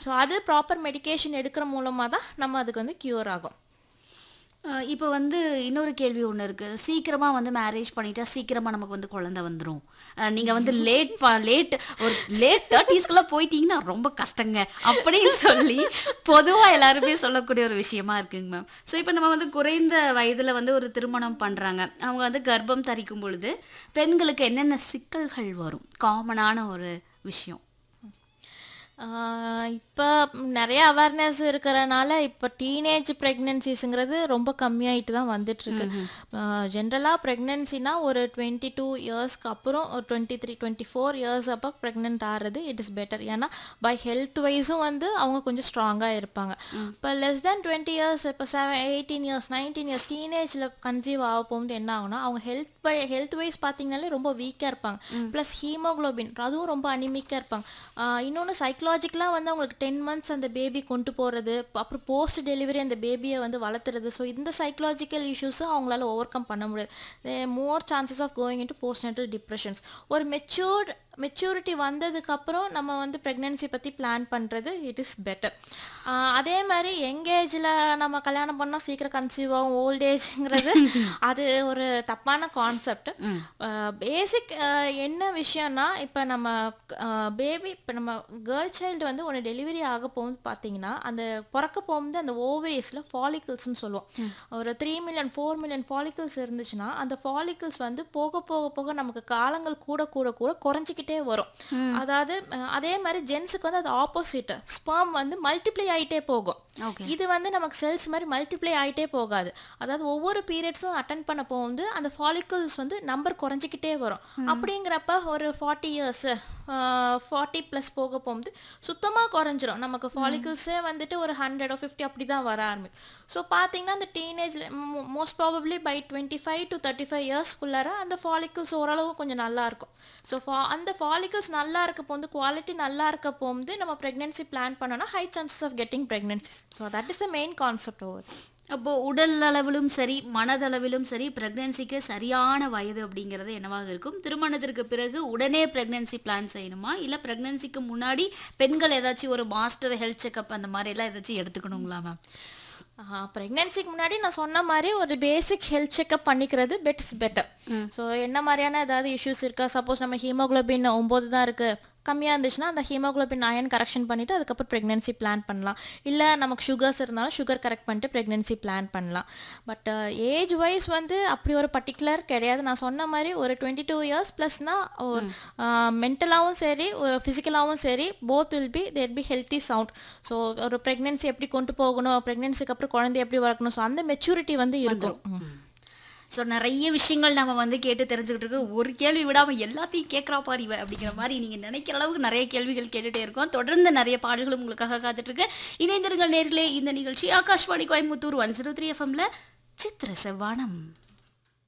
So அது proper medication எடுக்கிற மூலமாக தான் நம்ம அதுக்கு வந்து க்யூர் ஆகும் அஹ் இப்போ வந்து இன்னொரு கேள்வி ஒன்று இருக்குது சீக்கிரமாக வந்து மேரேஜ் பண்ணிட்டா சீக்கிரமாக நமக்கு வந்து குழந்தை வந்துடும் நீங்கள் வந்து லேட் பா லேட் ஒரு லேட் தேர்ட்டிஸ்க்கெல்லாம் போயிட்டீங்கன்னா ரொம்ப கஷ்டங்க அப்படின்னு சொல்லி பொதுவாக எல்லாருமே சொல்லக்கூடிய ஒரு விஷயமா இருக்குங்க மேம் ஸோ இப்போ நம்ம வந்து குறைந்த வயதில் வந்து ஒரு திருமணம் பண்ணுறாங்க அவங்க வந்து கர்ப்பம் தரிக்கும் பொழுது பெண்களுக்கு என்னென்ன சிக்கல்கள் வரும் காமனான ஒரு விஷயம் இப்போ நிறைய அவேர்னஸ் இருக்கிறனால இப்போ டீனேஜ் ப்ரெக்னென்சிஸுங்கிறது ரொம்ப கம்மியாயிட்டு தான் வந்துட்டுருக்கு ஜென்ரலாக ப்ரெக்னென்சினா ஒரு டுவெண்ட்டி டூ இயர்ஸ்க்கு அப்புறம் ஒரு twenty three twenty four years அப்போ ப்ரெக்னென்ட் ஆகிறது இட் இஸ் பெட்டர் ஏன்னா பை ஹெல்த் வைஸும் வந்து அவங்க கொஞ்சம் ஸ்ட்ராங்காக இருப்பாங்க இப்போ லெஸ் தேன் டுவெண்ட்டி இயர்ஸ் இப்போ seven eighteen years nineteen years டீனேஜில் கன்சீவ் ஆக போகும்போது என்ன ஆகும்னா அவங்க ஹெல்த் பை ஹெல்த் வைஸ் பார்த்தீங்கனாலே ரொம்ப வீக்காக இருப்பாங்க ப்ளஸ் ஹீமோக்ளோபின் அதுவும் ரொம்ப அனிமிக்காக இருப்பாங்க இன்னொன்று சைக்கலாஜிக்கலாக வந்து அவங்களுக்கு டென் மந்த்ஸ் அந்த பேபி கொண்டு போகிறது அப்புறம் போஸ்ட் டெலிவரி அந்த பேபியை வந்து வளர்த்துறது ஸோ இந்த சைக்கலாஜிக்கல் இஷ்யூஸும் அவங்களால ஓவர் கம் பண்ண முடியாது more chances of going into postnatal depressions ஒரு மெச்சூர்ட் மெச்சூரிட்டி வந்ததுக்கப்புறம் நம்ம வந்து ப்ரெக்னென்சி பற்றி பிளான் பண்ணுறது இட் இஸ் பெட்டர் அதே மாதிரி யங் ஏஜில் நம்ம கல்யாணம் பண்ணால் சீக்கிரம் கன்சீவ் ஆகும் ஓல்ட் ஏஜ்ங்கிறது அது ஒரு தப்பான கான்செப்ட் பேசிக் என்ன விஷயம்னா இப்போ நம்ம பேபி இப்போ நம்ம கேர்ள் சைல்டு வந்து ஒன்று டெலிவரி ஆக போகும்போது பார்த்தீங்கன்னா அந்த பிறக்க போகும்போது அந்த ஓவரிஸில் ஃபாலிக்கிள்ஸ்னு சொல்லுவோம் ஒரு three million four million follicles இருந்துச்சுன்னா அந்த ஃபாலிக்கிள்ஸ் வந்து போக போக போக நமக்கு காலங்கள் கூட கூட கூட குறைஞ்சிக்கிட்டே வரும் அதாவது அஹ், அதே மாதிரி ஜென்ஸுக்கு வந்து அது ஆப்போசிட் ஸ்பெர்ம் வந்து மல்டிப்ளை ஆயிட்டே போகும் ஓகே இது வந்து நமக்கு செல்ஸ் மாதிரி மல்டிப்ளை ஆயிட்டே போகாது அதாவது ஒவ்வொரு பீரியட்ஸும் அட்டன் பண்ண போகும்போது அந்த ஃபாலிக்கிள்ஸ் வந்து நம்பர் குறைஞ்சிக்கிட்டே வரும் அப்படிங்கிறப்ப ஒரு ஃபார்ட்டி இயர்ஸ் ஃபார்ட்டி ப்ளஸ் போக போகும்போது சுத்தமாக குறைஞ்சிரும் நமக்கு ஃபாலிக்கிள்ஸே வந்துட்டு ஒரு ஹண்ட்ரட் ஃபிஃப்டி அப்படி தான் வர ஆரம்பிக்கும் ஸோ பார்த்தீங்கன்னா அந்த டீனேஜில் most probably by twenty five to thirty five இயர்ஸ்க்குள்ளார அந்த ஃபாலிக்கிள்ஸ் ஓரளவு கொஞ்சம் நல்லா இருக்கும் ஸோ அந்த ஃபாலிக்கிள்ஸ் நல்லா இருக்க போது குவாலிட்டி நல்லா இருக்க போகும்போது நம்ம ப்ரெக்னென்சி பிளான் பண்ணோம்னா high chances of getting pregnancies so that is the main concept over அப்போ உடல் அளவிலும் சரி மனதளவிலும் சரி பிரெக்னன்சிக்கு சரியான வயது அப்படிங்கிறது என்னவாக இருக்கும் திருமணத்திற்கு பிறகு உடனே பிரெக்னன்சி பிளான் செய்யணுமா இல்லை பிரெக்னன்சிக்கு முன்னாடி பெண்கள் ஏதாச்சும் ஒரு மாஸ்டர் ஹெல்த் செக்அப் அந்த மாதிரி எல்லாம் ஏதாச்சும் எடுத்துக்கணுங்களா மேம் ப்ரெக்னென்சிக்கு முன்னாடி நான் சொன்ன மாதிரி ஒரு பேசிக் ஹெல்த் செக்அப் பண்ணிக்கிறது பெட் இஸ் பெட்டர் ஸோ என்ன மாதிரியான ஏதாவது இஷ்யூஸ் இருக்கா சப்போஸ் நம்ம ஹீமோகுளோபின் ஒம்பது தான் இருக்குது கம்மியாக இருந்துச்சுன்னா அந்த ஹீமோகுளோபின் அயன் கரெக்ஷன் பண்ணிவிட்டு அதுக்கப்புறம் ப்ரெக்னென்சி பிளான் பண்ணலாம் இல்லை நமக்கு சுகர்ஸ் இருந்தாலும் சுகர் கரெக்ட் பண்ணிட்டு ப்ரெக்னென்சி பிளான் பண்ணலாம் பட் ஏஜ் வைஸ் வந்து அப்படி ஒரு பர்டிகுலர் கிடையாது நான் சொன்ன மாதிரி ஒரு டுவெண்ட்டி டூ இயர்ஸ் ப்ளஸ்னால் மென்டலாகவும் சரி ஃபிசிக்கலாகவும் சரி both will be there be healthy sound so ஒரு ப்ரெக்னென்சி எப்படி கொண்டு போகணும் ப்ரெக்னென்சிக்கு அப்புறம் குழந்தை எப்படி வளர்க்கணும் ஸோ அந்த மெச்சூரிட்டி வந்து இருக்கும் ம். ஸோ நிறைய விஷயங்கள் நம்ம வந்து கேட்டு தெரிஞ்சுக்கிட்டு இருக்கோம் ஒரு கேள்வி விடாமல் எல்லாத்தையும் கேட்குறா பாரு இவ அப்படிங்கிற மாதிரி நீங்கள் நினைக்கிற அளவுக்கு நிறைய கேள்விகள் கேட்டுகிட்டே இருக்கோம் தொடர்ந்து நிறைய பாடல்களும் உங்களுக்காக காத்துட்டு இருக்கு இணைந்திருங்கள் நேர்களே இந்த நிகழ்ச்சி Akashvani Coimbatore one zero three எஃப்எம்ல சித்திர செவ்வானம்